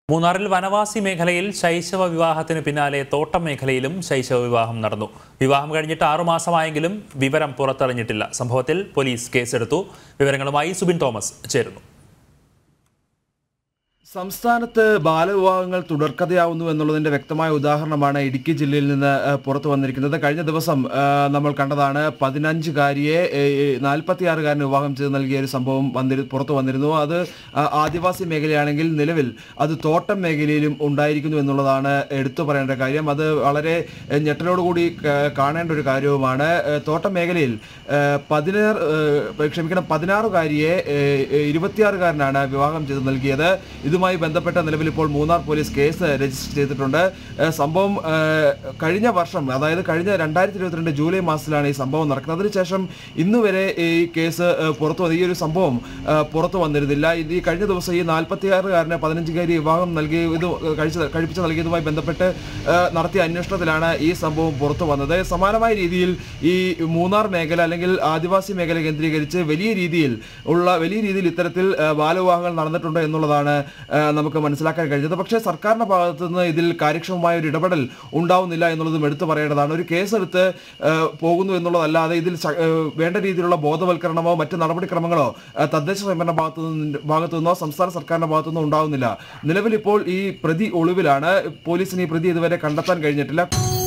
മൂന്നാറിൽ വനവാസി മേഖലയിൽ ശൈശവ വിവാഹത്തിന് പിന്നാലെ തോട്ടം മേഖലയിലും ശൈശവ വിവാഹം നടന്നു വിവാഹം കഴിഞ്ഞിട്ട് ആറുമാസമായെങ്കിലും വിവരം പുറത്തറിഞ്ഞിട്ടില്ല സംഭവത്തിൽ പോലീസ് കേസെടുത്തു വിവരങ്ങളുമായി സുബിൻ തോമസ് ചേരുന്നു സംസ്ഥാനത്ത് ബാലവിവാഹങ്ങൾ തുടർക്കഥയാവുന്നു എന്നുള്ളതിന്റെ വ്യക്തമായ ഉദാഹരണമാണ് ഇടുക്കി ജില്ലയിൽ നിന്ന് ഏഹ്, പുറത്തു വന്നിരിക്കുന്നത് കഴിഞ്ഞ ദിവസം ഏഹ്, നമ്മൾ കണ്ടതാണ് പതിനഞ്ചുകാരിയെ നാൽപ്പത്തിയാറുകാരന് വിവാഹം ചെയ്ത് നൽകിയ ഒരു സംഭവം വന്നിരു പുറത്തു വന്നിരുന്നു അത് ആ, ആദിവാസി മേഖലയാണെങ്കിൽ നിലവിൽ അത് തോട്ടം മേഖലയിലും ഉണ്ടായിരിക്കുന്നു എന്നുള്ളതാണ് എടുത്തു പറയേണ്ട കാര്യം അത് വളരെ ഏഹ്, ഞെട്ടലോടുകൂടി ക- കാണേണ്ട ഒരു കാര്യവുമാണ് ഏഹ്, തോട്ടം മേഖലയിൽ ഏഹ്, പതിനാറ് ഏഹ്, ക്ഷമിക്കണം പതിനാറുകാരിയെ ഏഹ്, ഏഹ്, ഇരുപത്തിയാറുകാരനാണ് വിവാഹം ചെയ്ത് നൽകിയത് ഇതുമായി ബന്ധപ്പെട്ട നിലവിൽ ഇപ്പോൾ മൂന്നാർ പോലീസ് കേസ് രജിസ്റ്റർ ചെയ്തിട്ടുണ്ട് ഏഹ്, സംഭവം ഏഹ്, കഴിഞ്ഞ വർഷം അതായത് കഴിഞ്ഞ രണ്ടായിരത്തി ഇരുപത്തിരണ്ട് ജൂലൈ മാസത്തിലാണ് ഈ സംഭവം നടക്കുന്നത് അതിനുശേഷം ഇന്ന് വരെ ഈ കേസ് ഏഹ്, പുറത്തു വന്ന ഈ ഒരു സംഭവം ഏഹ്, പുറത്തു വന്നിരുന്നില്ല ഇത് ഈ കഴിഞ്ഞ ദിവസം ഈ നാൽപ്പത്തിയാറുകാരന് പതിനഞ്ചുകാരി വിവാഹം നൽകി ഇത് കഴിച്ച് കഴിപ്പിച്ച് നൽകിയതുമായി ബന്ധപ്പെട്ട് ഏഹ്, നടത്തിയ അന്വേഷണത്തിലാണ് ഈ സംഭവം പുറത്തു വന്നത് സമാനമായ രീതിയിൽ ഈ മൂന്നാർ മേഖല അല്ലെങ്കിൽ ആദിവാസി മേഖല കേന്ദ്രീകരിച്ച് വലിയ രീതിയിൽ ഉള്ള വലിയ രീതിയിൽ ഇത്തരത്തിൽ ഏഹ്, ബാലവിവാഹങ്ങൾ നടന്നിട്ടുണ്ട് എന്നുള്ളതാണ് ഏഹ്, നമുക്ക് മനസ്സിലാക്കാൻ കഴിഞ്ഞത് പക്ഷേ സർക്കാരിന്റെ ഭാഗത്തു നിന്ന് ഇതിൽ കാര്യക്ഷമമായ ഒരു ഇടപെടൽ ഉണ്ടാവുന്നില്ല എന്നുള്ളതും എടുത്തു പറയേണ്ടതാണ് ഒരു കേസെടുത്ത് ഏഹ്, പോകുന്നു എന്നുള്ളതല്ലാതെ ഇതിൽ ശ- ഏഹ്, വേണ്ട രീതിയിലുള്ള ബോധവൽക്കരണമോ മറ്റ് നടപടിക്രമങ്ങളോ ഏഹ്, തദ്ദേശ സ്വയംഭരണ ഭാഗത്തു നിന്ന് ഭാഗത്തു നിന്നോ സംസ്ഥാന സർക്കാരിന്റെ ഭാഗത്തു നിന്നോ ഉണ്ടാവുന്നില്ല നിലവിൽ ഇപ്പോൾ ഈ പ്രതി ഒളിവിലാണ് പോലീസിന് ഈ പ്രതി ഇതുവരെ കണ്ടെത്താൻ കഴിഞ്ഞിട്ടില്ല